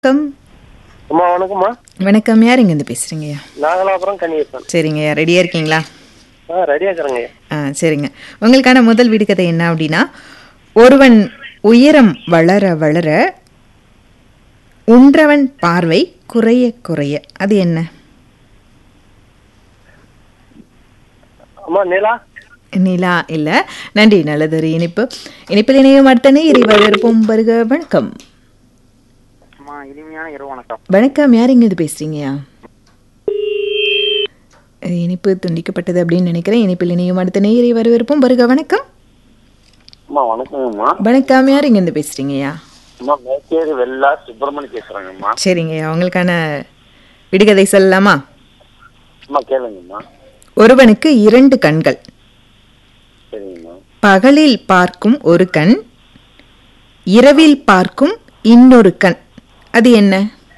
வணக்கம் அம்மா வணக்கம்மா வணக்கம் யார் இங்கேருந்து பேசுறீங்கய்யா நாகலாபுரம் கன்னியப்பன் சரிங்கய்யா ரெடியா இருக்கீங்களா ஆ ரெடியா இருக்கிறேங்க ஆ சரிங்க உங்களுக்கான முதல் விடுகதை என்ன அப்படின்னா ஒருவன் உயரம் வளர வளர உன்றவன் பார்வை குறைய குறைய அது என்ன அம்மா நிலா நிலா இல்ல நன்றி நல்லதொரு இனிப்பு இனிப்பில் இணையும் அடுத்தனே இறைவழற்போம் வருக வணக்கம் அம்மா இனிமையான இரவு வணக்கம் வணக்கம் யார் இங்க இது பேசுறீங்கயா இனிப்பு துண்டிக்கப்பட்டது அப்படின்னு நினைக்கிறேன் இனிப்பில் இணையும் அடுத்த நேயரை வரவேற்போம் வருக வணக்கம் அம்மா வணக்கங்கம்மா வணக்கம் யார் இங்க இருந்து பேசுறீங்கய்யா அம்மா மேச்சேரி வெள்ளா சுப்பிரமணி பேசுறேங்கம்மா சரிங்கய்யா உங்களுக்கான விடுகதை சொல்லலாமா அம்மா கேளுங்கம்மா ஒருவனுக்கு இரண்டு கண்கள் சரிங்கம்மா பகலில் பார்க்கும் ஒரு கண் இரவில் பார்க்கும் இன்னொரு கண் அது என்ன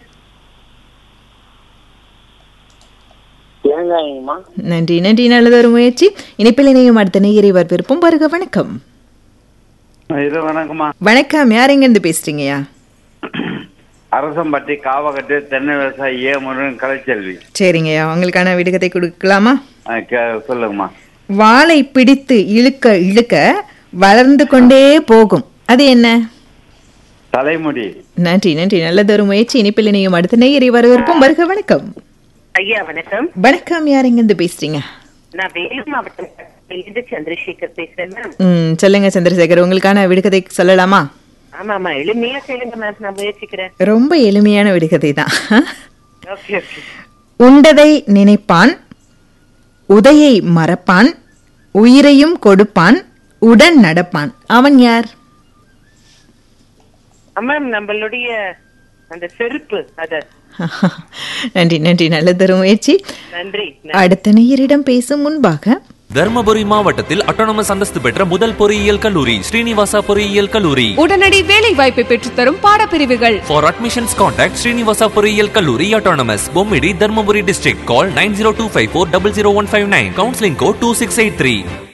தேங்காய்ங்கம்மா நன்றி நன்றி நல்லதொரு முயற்சி இனிப்பில் இணையும் அடுத்த நேயரை வரவேற்போம் வருக வணக்கம் இது வணக்கம்மா வணக்கம் யார் எங்க இருந்து பேசுறீங்கய்யா அரசம்பட்டி காவகட்டு தென்னை விவசாயி ஏ முருகன் கலைச்செல்வி சரிங்கய்யா உங்களுக்கான விடுகதை கொடுக்கலாமா ஆ, கே- சொல்லுங்கம்மா வாளை பிடித்து இழுக்க இழுக்க வளர்ந்து கொண்டே போகும் அது என்ன தலைமுடி நன்றி நன்றி நல்லதொரு முயற்சி இனிப்பில் இணையும் அடுத்த நேயரை வரவேற்போம் வருக வணக்கம் ஐயா வணக்கம் வணக்கம் யார் எங்க இருந்து பேசுறீங்க நான் வேலூர் மாவட்டம் இருந்து சந்திரசேகர் பேசுறேன் மேம் ம் சொல்லுங்க சந்திரசேகர் உங்களுக்கான விடுகதை சொல்லலாமா ஆமா ஆமா எளிமையா கேளுங்க மேம் நான் முயற்சிக்கிறேன் ரொம்ப எளிமையான விடுகதை தான் ஓகே ஓகே உண்டதை நினைப்பான் உதையை மறப்பான் உயிரையும் கொடுப்பான் உடன் நடப்பான் அவன் யார் ஆமா நம்மளுடைய அந்த செருப்பு அத நன்றி நன்றி நல்லதொரு முயற்சி நன்றி அடுத்த நேயரிடம் பேசும் முன்பாக தர்மபுரி மாவட்டத்தில் அட்டானமஸ் அந்தஸ்து பெற்ற முதல் பொறியியல் கல்லூரி ஸ்ரீனிவாசா பொறியியல் கல்லூரி உடனடி வேலை வாய்ப்பை பெற்றுத்தரும் பாடப்பிரிவுகள் ஃபார் அட்மிஷன்ஸ் கான்டாக்ட் ஸ்ரீனிவாசா பொறியியல் கல்லூரி autonomous Bommidi Dharmapuri district call nine zero two five four double zero one five nine counselling code two six eight three